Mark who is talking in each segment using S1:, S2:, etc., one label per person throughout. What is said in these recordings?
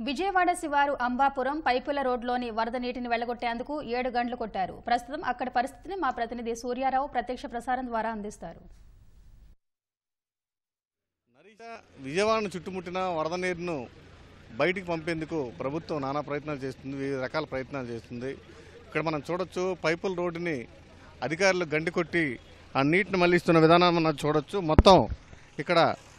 S1: విజయవాడ శివారు అంబాపురం పైపుల రోడ్లోని వరద నీటిని వెళ్లగొట్టేందుకు ఏడు గంటలు కొట్టారు ప్రస్తుతం అక్కడి పరిస్థితిని మా ప్రతినిధి సూర్యారావు ప్రత్యక్ష ప్రసారం ద్వారా అందిస్తారు
S2: నరీష విజయవాడను చుట్టుముట్టిన వరద నీరును బయటికి పంపేందుకు ప్రభుత్వం నానా ప్రయత్నాలు చేస్తుంది వివిధ రకాల ప్రయత్నాలు చేస్తుంది ఇక్కడ మనం చూడొచ్చు పైపుల రోడ్డుని అధికారులు గండి కొట్టి ఆ నీటిని మళ్లిస్తున్న విధానం మనం చూడొచ్చు మొత్తం ఇక్కడ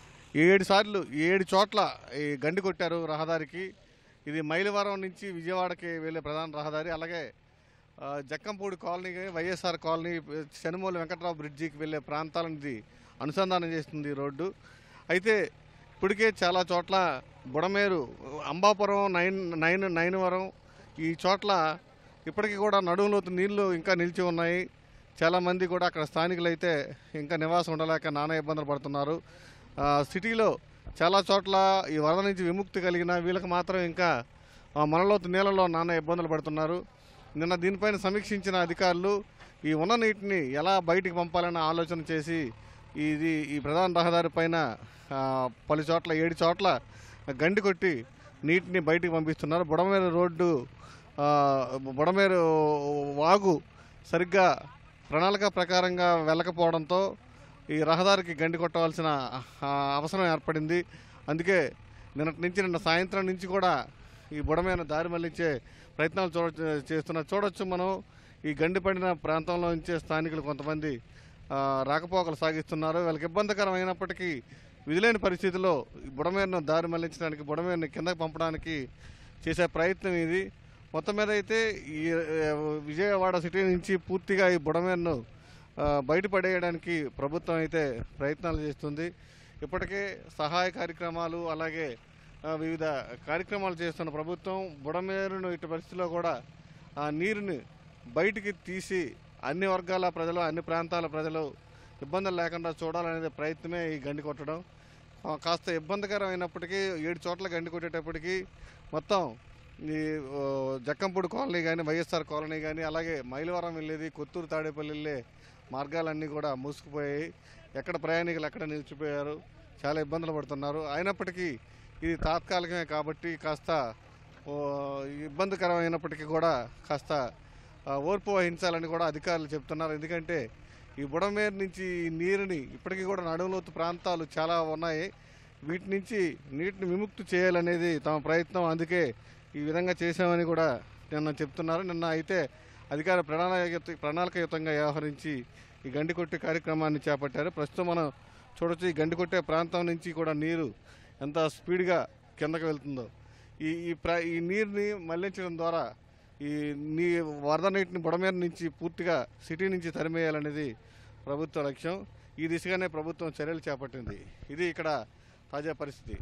S2: ఏడు సార్లు ఏడు చోట్ల ఈ గండి కొట్టారు రహదారికి ఇది మైలవరం నుంచి విజయవాడకి వెళ్ళే ప్రధాన రహదారి అలాగే ఆ, జక్కంపూడి కాలనీ వైఎస్ఆర్ కాలనీ శనుమూల వెంకట్రావు బ్రిడ్జికి వెళ్ళే ప్రాంతాలను ఇది అనుసంధానం చేస్తుంది ఈ రోడ్డు అయితే ఇప్పటికే చాలా చోట్ల బుడమేరు అంబాపురం నైన్ నైన్ నైన్వరం ఈ చోట్ల ఇప్పటికీ కూడా నడుములోతు నీళ్లు ఇంకా నిలిచి ఉన్నాయి చాలామంది కూడా అక్కడ స్థానికులు అయితే ఇంకా నివాసం ఉండలేక నానా ఇబ్బందులు పడుతున్నారు ఆ, సిటీలో చాలా చోట్ల ఈ వరద నుంచి విముక్తి కలిగిన వీళ్ళకి మాత్రం ఇంకా ఆ, మనలోతు నీళ్ళలో నానా ఇబ్బందులు పడుతున్నారు నిన్న దీనిపైన సమీక్షించిన అధికారులు ఈ ఉన్న నీటిని ఎలా బయటికి పంపాలన్న ఆలోచన చేసి ఇది ఈ ప్రధాన రహదారి పైన ఆ, పలు చోట్ల ఏడు చోట్ల గండి కొట్టి నీటిని బయటికి పంపిస్తున్నారు బుడమేరు రోడ్డు ఆ, బుడమేరు వాగు సరిగ్గా ప్రణాళిక ప్రకారంగా వెళ్ళకపోవడంతో ఈ రహదారికి గండి కొట్టవలసిన ఆ, అవసరం ఏర్పడింది అందుకే నిన్నటి నుంచి నిన్న సాయంత్రం నుంచి కూడా ఈ బుడమైన దారి మళ్లించే ప్రయత్నాలు చూడ చేస్తున్నారు చూడొచ్చు మనం ఈ గండి పడిన ప్రాంతంలో నుంచే స్థానికులు కొంతమంది ఆ, రాకపోకలు సాగిస్తున్నారు వాళ్ళకి ఇబ్బందికరం అయినప్పటికీ విధులేని పరిస్థితిలో ఈ బుడమేరును దారి మళ్లించడానికి బుడమేరుని కిందకి పంపడానికి చేసే ప్రయత్నం ఇది మొత్తం మీద అయితే ఈ ఆ, విజయవాడ సిటీ నుంచి పూర్తిగా ఈ బుడమేరును ఆ, బయటపడేయడానికి ప్రభుత్వం అయితే ప్రయత్నాలు చేస్తుంది ఇప్పటికే సహాయ కార్యక్రమాలు అలాగే ఆ, వివిధ కార్యక్రమాలు చేస్తున్న ప్రభుత్వం బుడమేరును ఇటు పరిస్థితిలో కూడా ఆ నీరుని బయటికి తీసి అన్ని వర్గాల ప్రజలు అన్ని ప్రాంతాల ప్రజలు ఇబ్బందులు లేకుండా చూడాలనే ప్రయత్నమే ఈ గండి కొట్టడం ఆ, కాస్త ఇబ్బందికరం అయినప్పటికీ ఏడు చోట్ల గండి కొట్టేటప్పటికి మొత్తం ఈ ఓ, జక్కంపూడి కాలనీ కానీ వైఎస్ఆర్ కాలనీ కానీ అలాగే మైలవరం వెళ్ళేది కొత్తూరు తాడేపల్లి వెళ్ళే మార్గాలన్నీ కూడా మూసుకుపోయాయి ఎక్కడ ప్రయాణికులు ఎక్కడ నిలిచిపోయారు చాలా ఇబ్బందులు పడుతున్నారు అయినప్పటికీ ఇది తాత్కాలికమే కాబట్టి కాస్త ఓ, ఇబ్బందికరమైనప్పటికీ కూడా కాస్త ఆ, ఓర్పు వహించాలని కూడా అధికారులు చెప్తున్నారు ఎందుకంటే ఈ బుడమేరు నుంచి ఈ నీరుని ఇప్పటికీ కూడా నడుములోతు ప్రాంతాలు చాలా ఉన్నాయి వీటి నుంచి నీటిని విముక్తి చేయాలనేది తమ ప్రయత్నం అందుకే ఈ విధంగా చేశామని కూడా నిన్న చెప్తున్నారు నిన్న అయితే అధికార ప్రణాళిక ప్రణాళికయుతంగా వ్యవహరించి ఈ గండి కొట్టే కార్యక్రమాన్ని చేపట్టారు ప్రస్తుతం మనం చూడొచ్చు ఈ గండి కొట్టే ప్రాంతం నుంచి కూడా నీరు ఎంత స్పీడ్గా కిందకి వెళ్తుందో ఈ ఈ ప్ర ఈ నీరుని మళ్లించడం ద్వారా ఈ నీ వరద నీటిని బుడమేర నుంచి పూర్తిగా సిటీ నుంచి తరిమేయాలనేది ప్రభుత్వ లక్ష్యం ఈ దిశగానే ప్రభుత్వం చర్యలు చేపట్టింది ఇది ఇక్కడ తాజా పరిస్థితి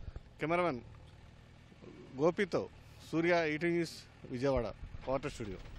S2: కెమెరామెన్ గోపితో Surya ET news Vijayawada water studio